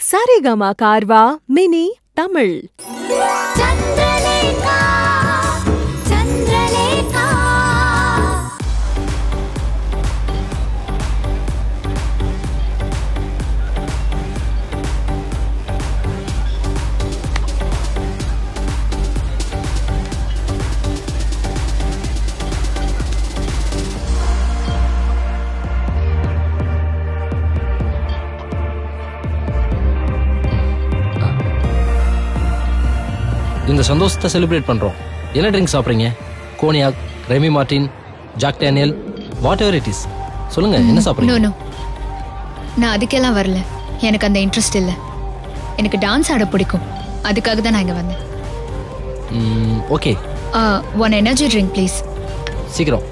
Saregama Carvaan mini Tamil Chandralekha Chandralekha இந்த சந்தோஷத்தை celebrate பண்றோம் என்ன ட்ரிங்க் சாப்பிட்றீங்க cognac Remy Martin Jack Daniel whatever it is சொல்லுங்க என்ன நோ சாப்பிட்றீங்க நோ நான் அதுக்கெல்லாம் வரல எனக்கு அந்த இன்ட்ரெஸ்ட் இல்லை எனக்கு டான்ஸ் ஆட பிடிக்கும் அதுக்காக தான் நான் இங்கே வந்தேன் okay one energy drink please சீக்கிரம்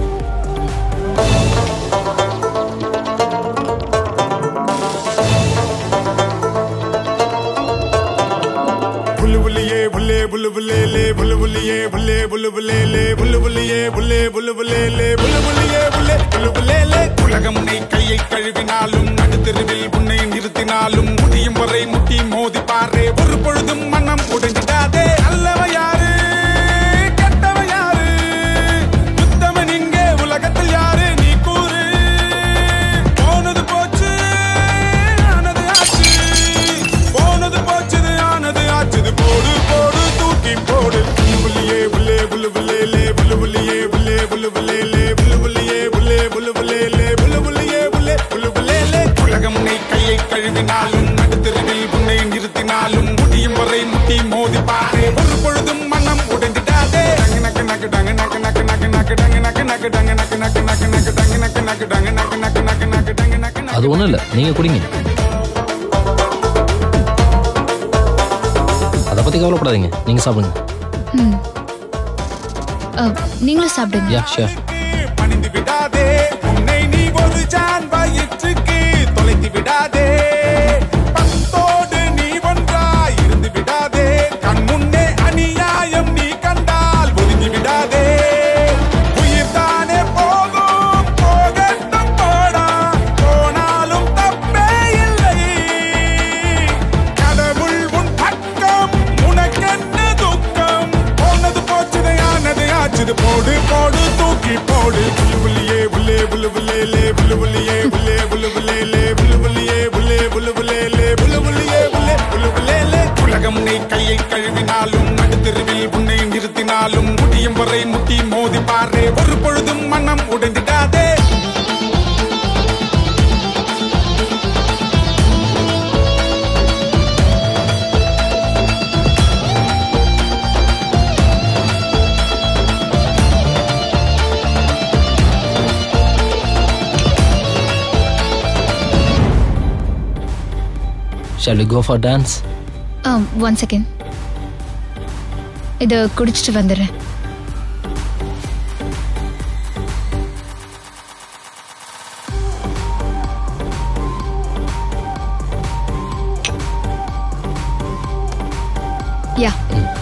புல்லு புல்லியே புல்லே புல்லு புல்லேலே புல்லு புல்லியே புல்லே புல்லு புல்லேலே புல்லு புல்லியே புல்லே புல்லு புல்லேலே புல்லு புல்லியே புல்லே புல்லு புல்லேலே உலகம் உன்னை கையை கழுவினாலும் நடுத்தெருவில் உன்னை நிறுத்தினாலும் முடியும் வரை முட்டி மோதி பாரு ஒரு பொழுதும் மனம் உடைஞ்சிடாதே அல்லவ யாரு கெட்டவ யாரு உத்தமன் இங்கே உலகத்தில் யாரு நீ கூறு போனது போச்சு ஆனது ஆச்சு போனது போச்சுது ஆனது ஆச்சுது போடு போடு தூக்கி போடு புல்லு புல்லியே புல்லே புல்லு புல்லேலே புல்லு புல்லியே புல்லே புல்லு புல்லேலே புல்லு புல்லியே புல்லே புல்லு புல்லேலே புல்லு புல்லியே புல்லே புல்லு புல்லேலே உலகம் உன்னை கையை கழுவினாலும் நடுத்தெருவில் உன்னை நிறுத்தினாலும் முடியும் வரை முட்டி மோதி பாரு ஒரு பொழுதும் மனம் உடைஞ்சிடாதே நக்கு நக்கு நக்கு நக்கு நக்கு நக்கு நக்கு நக்கு நக்கு டங்கு நக்கு நக்கு நக்கு நக்கு டங்கு நக்கு நக்கு டங்கு நக்கு நக்கு நக்கு நக்கு டங்கு நக்கு நக்கு அது ஒன்றும் இல்லை நீங்கள் குடிங்க அதை பற்றி கவலைப்படாதீங்க நீங்கள் சாப்பிடுங்க ம் நீங்களும் சாப்பிடுங்க யா ஷியர் பணிந்து விடாதே உன்னை நீ ஒரு ஜான் வயிற்றுக்கு தொலைத்து விடாதே பத்தோடு நீ ஒன்றாய் இருந்து விடாதே கண் முன்னே அநியாயம் நீ கண்டால் ஒதுங்கி விடாதே உயிர் தானே போகும் போகட்டும் போடா போனாலும் தப்பே இல்லை கடவுள் உன் பக்கம் உனக்கென்ன துக்கம் போனது போச்சுது ஆனது ஆச்சுது போடு போடு தூக்கி போடு புல்லு புள்ளியே புல்லே புல்லு புல்லேலே புல்லு புள்ளியே புல்லே புல்லு புல்லேலே புல்லு புள்ளியே புல்லே புல்லு புல்லேலே புல்லு புள்ளியே புல்லே புல்லு புல்லேலே உலகம் உன்னை கையை கழுவினாலும் நடுத்தெருவில் உன்னை நிறுத்தினாலும் முடியும் வரை முட்டி மோதி பாரு ஒரு பொழுதும் மனம் உடைந்திடாதே shall we go for dance one second இதை குடிச்சிட்டு வந்துடுறேன் யா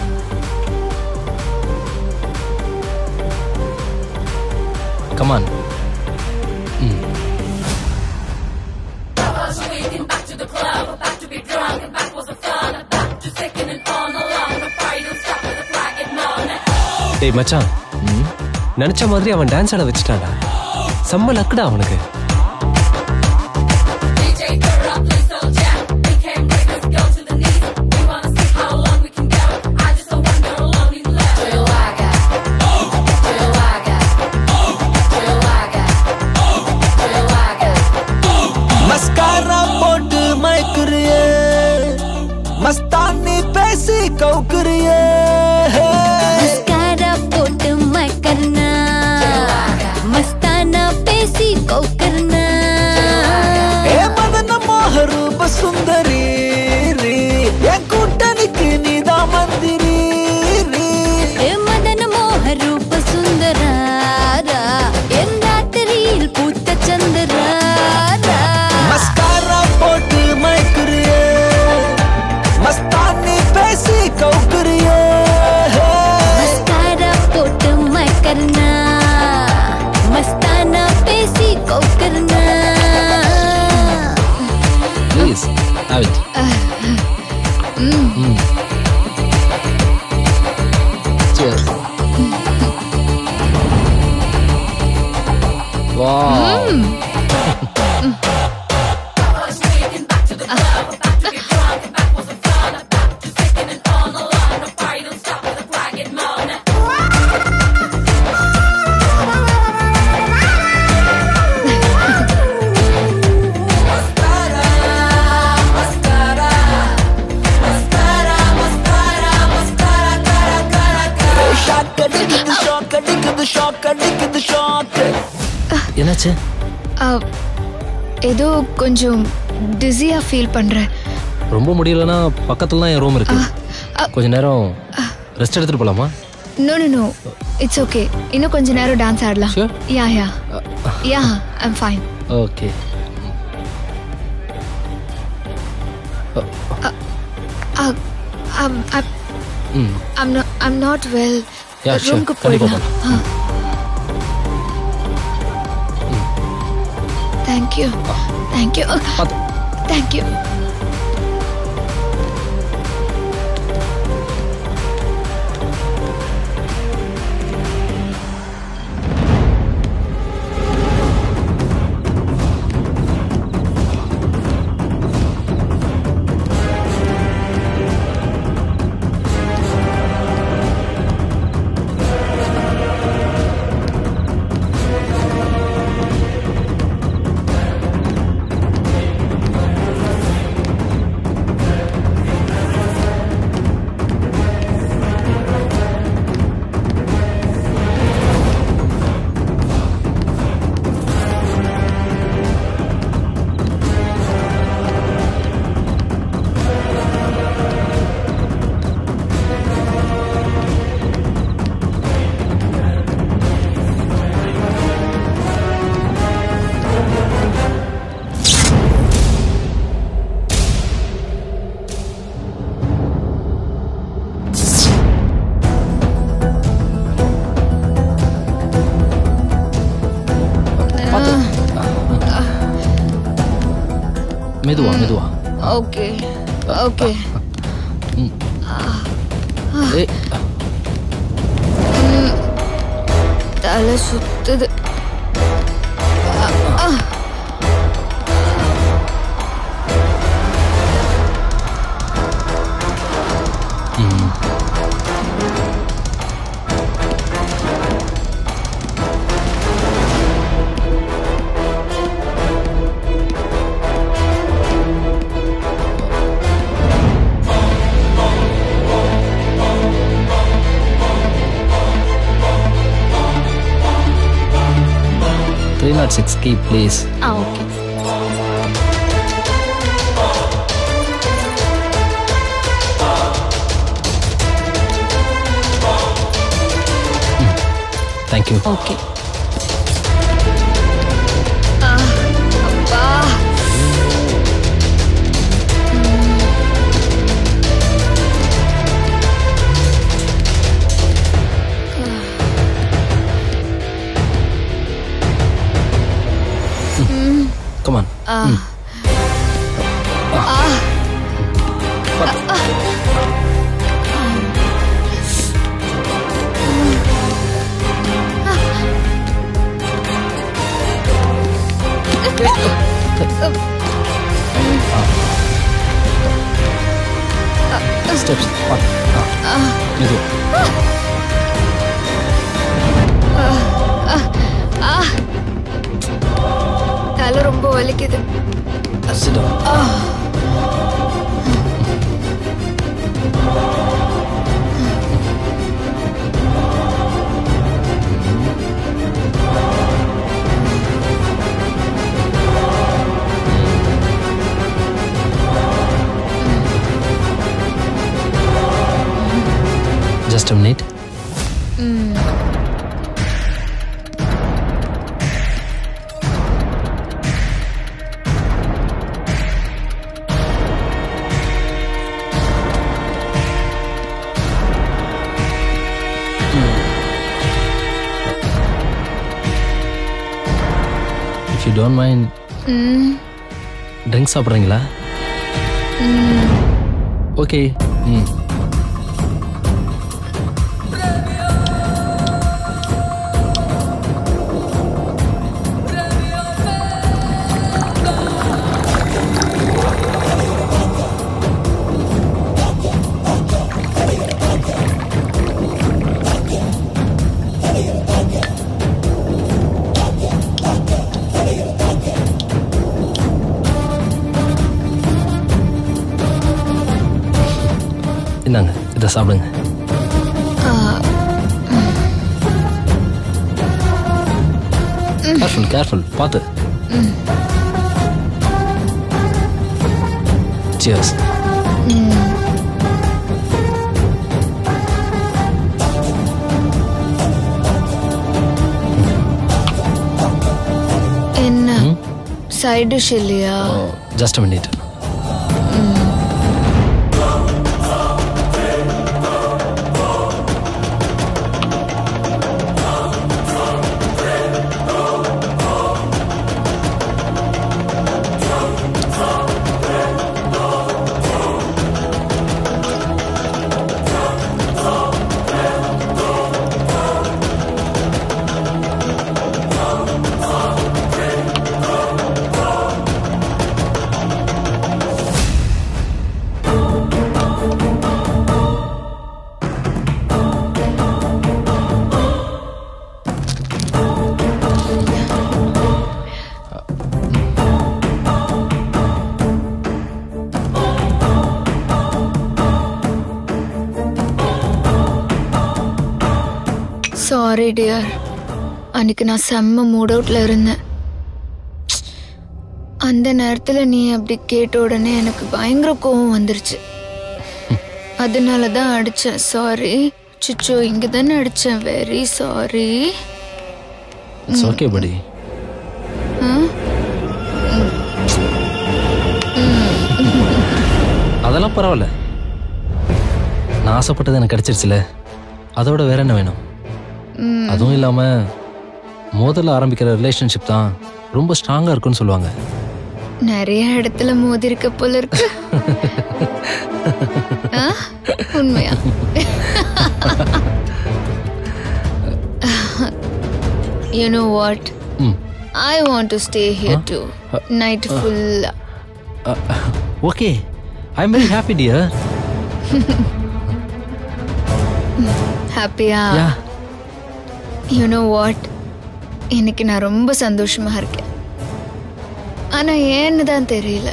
கமான் டேய் மச்சான் நினைச்ச மாதிரி அவன் டான்ஸ் ஆட வச்சுட்டான்டா செம்ம லக்குடா அவனுக்கு மஸ்காரா போட்டு மயக்குறியே மஸ்தானி பேசி கவுக்குறியே मस्कारा पोट मैं करना मस्ताना पेशी को करना ஏ மதன மோகரூப சுந்தரி ரீ. என் கூட்டணிக்கு நீதான் மந்திரி ரீ. ए मदन मोह रूप सुंदरारा என் ராத்திரியில் பூத்த சந்திராரா மஸ்காரா போட்டு மயக்குறியே மஸ்தானி பேசி கவுக்குறியே मस्कारा पोट मैं करना मस्ताना पेशी को करना ப்ளீஸ் have it ம் cheers wow ஷாக் அடிக்குது ஷாக் அடிக்குது ஷாக் அடிக்குது ஷாக் என்னாச்சு அஹ், ஏதோ கொஞ்சம் டிஸியா ஃபீல் பண்றேன் ரொம்ப முடியலன்னா பக்கத்துல தான் என் ரூம் இருக்கு கொஞ்ச நேரம் ரெஸ்ட் எடுத்துட்டு போலாமா no no no it's okay இன்னும் கொஞ்ச நேரம் டான்ஸ் ஆடலாம் Sure. Yeah yeah yeah I'm fine okay hmm I'm I'm not well Yeah, sure. ரூம்க்கு கண்டிப்பா போயிடலாம் தேங்க்யூ தேங்க்யூ பார்த்து தேங்க்யூ மெதுவா மெதுவா ஓகே ஓகே ஏய் தலை சுத்துது three naught six key please ah okay thank you okay அப்பா கமான் ஸ்டெப்ஸ் மெதுவா தலை ரொம்ப வலிக்குது Sit down. Just a minute. If you don't mind, drinks சாப்பிட்றீங்களா ஓகே ம் இந்தாங்க இதை சாப்பிடுங்க கேர்ஃபுல் கேர்ஃபுல் பார்த்து சியர்ஸ் என்ன சைட் டிஷ் இல்லையா ஜஸ்ட் மினிட் சாரி டியர் அன்னைக்கு நான் செம்ம மூட் அவுட்ல இருந்தேன் அந்த நேரத்துல நீ அப்படி கேட்ட உடனே எனக்கு பயங்கர கோவம் வந்துருச்சு அதனால தான் அடிச்சேன் சாரி சிச்சோ இங்க தானே அடிச்சேன் வெரி சாரி இட்ஸ் ஓகே படி அதெல்லாம் பரவாயில்ல நான் ஆசைப்பட்டது எனக்கு கிடைச்சிருச்சுல அதோட வேற என்ன வேணும் அதுவும் இல்லாம மோதல்ல ஆரம்பிக்கிற ரிலேஷன்ஷிப் தான் ரொம்ப ஸ்ட்ராங்கா இருக்குன்னு சொல்லுவாங்க நிறைய இடத்துல மோதி இருக்க போல இருக்கு ஆ? உண்மையா you know what ம் i want to stay here too night full okay I am very happy dear ஹாப்பியா யா யூ நோ வாட் இன்னைக்கு நான் ரொம்ப சந்தோஷமா இருக்கேன் ஆனா ஏன்னு தான் தெரியல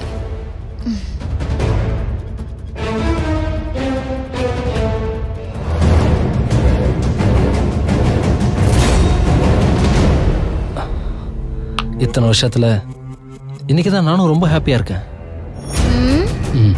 இத்தனை வருஷத்துல இன்னைக்கு தான் நானும் ரொம்ப ஹாப்பியா இருக்கேன் ம்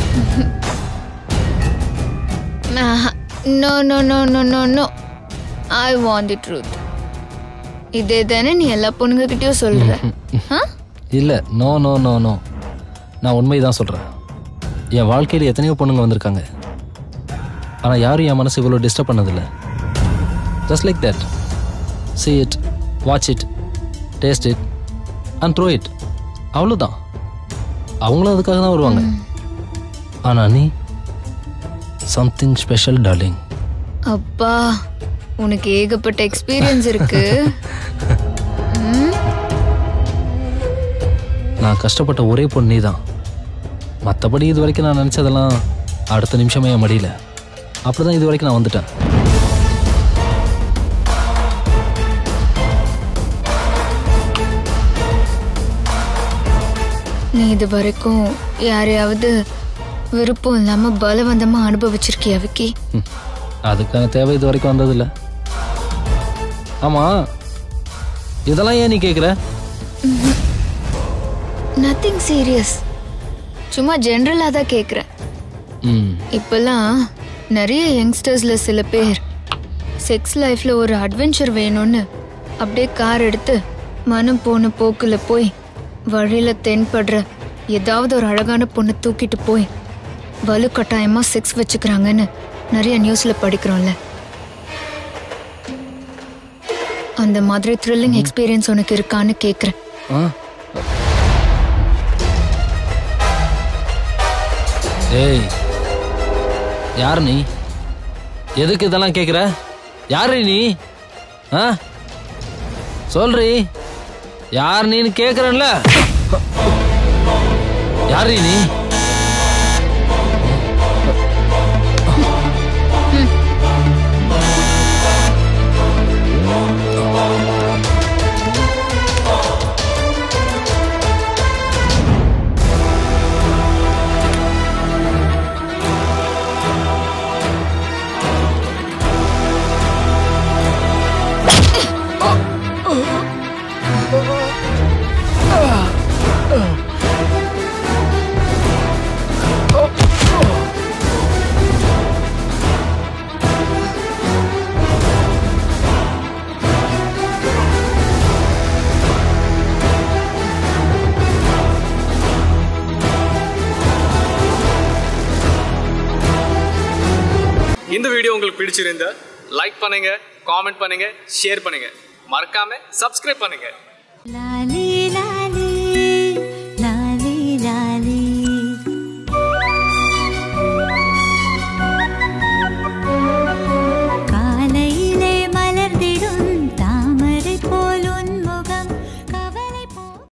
no no no no no no I want the truth இதே தானே நீ எல்லா பொண்ணுங்க கிட்டயும் சொல்ற ஆ? இல்லை நோ நோ நோ நோ நான் உண்மை தான் சொல்கிறேன் என் வாழ்க்கையில் எத்தனையோ பொண்ணுங்க வந்திருக்காங்க ஆனால் யாரும் என் மனசு இவ்வளோ டிஸ்டர்ப் பண்ணதில்லை just like that see it watch it taste it and throw it அவ்வளோதான் அவங்களும் அதுக்காக தான் வருவாங்க ஆனால் நீ சம்திங் ஸ்பெஷல் டார்லிங் அப்பா உனக்கு ஏகப்பட்ட எக்ஸ்பீரியன்ஸ் இருக்கு நான் கஷ்டப்பட்ட ஒரே பொண்ணு நீ தான் மற்றபடி இது வரைக்கும் நான் நினச்சதெல்லாம் அடுத்த நிமிஷமே என் மடியில் அப்படி தான் இது வரைக்கும் நான் வந்துட்டேன் நீ இது வரைக்கும் யாரையாவது விருப்பம் இல்லாம பலவந்தமா அனுபவிச்சிருக்கியா விக்கி ம். அதுக்கான தேவை இது வரைக்கும் வந்ததில்ல ஆமாம் இதெல்லாம் ஏன் நீ கேட்குற நத்திங் சீரியஸ் சும்மா ஜென்ரலா தான் கேக்குறேன் ம் இப்பெல்லாம் நிறைய யங்ஸ்டர்ஸ்ல சில பேர் செக்ஸ் லைஃப்ல ஒரு அட்வென்ச்சர் வேணும்னு அப்படியே கார் எடுத்து மனம் போன போக்குல போய் வழியில தென்படுற ஏதாவது ஒரு அழகான பொண்ணை தூக்கிட்டு போய் வலுக்கட்டாயமா செக்ஸ் வச்சுக்கிறாங்கன்னு நிறைய நியூஸ்ல படிக்கிறோம்ல அந்த மாதிரி த்ரில்லிங் எக்ஸ்பீரியன்ஸ் உனக்கு இருக்கான்னு கேக்குறேன் ஆ ஏய் யார் நீ எதுக்கு இதெல்லாம் கேட்குற யாரு நீ ஆ சொல்றி யார் நீன்னு கேட்குறேன்ல யாரு நீ இந்த வீடியோ உங்களுக்கு பிடிச்சிருந்தா லைக் பண்ணுங்க காமெண்ட் பண்ணுங்க ஷேர் பண்ணுங்க மறக்காம சப்ஸ்கிரைப் பண்ணுங்க லாலி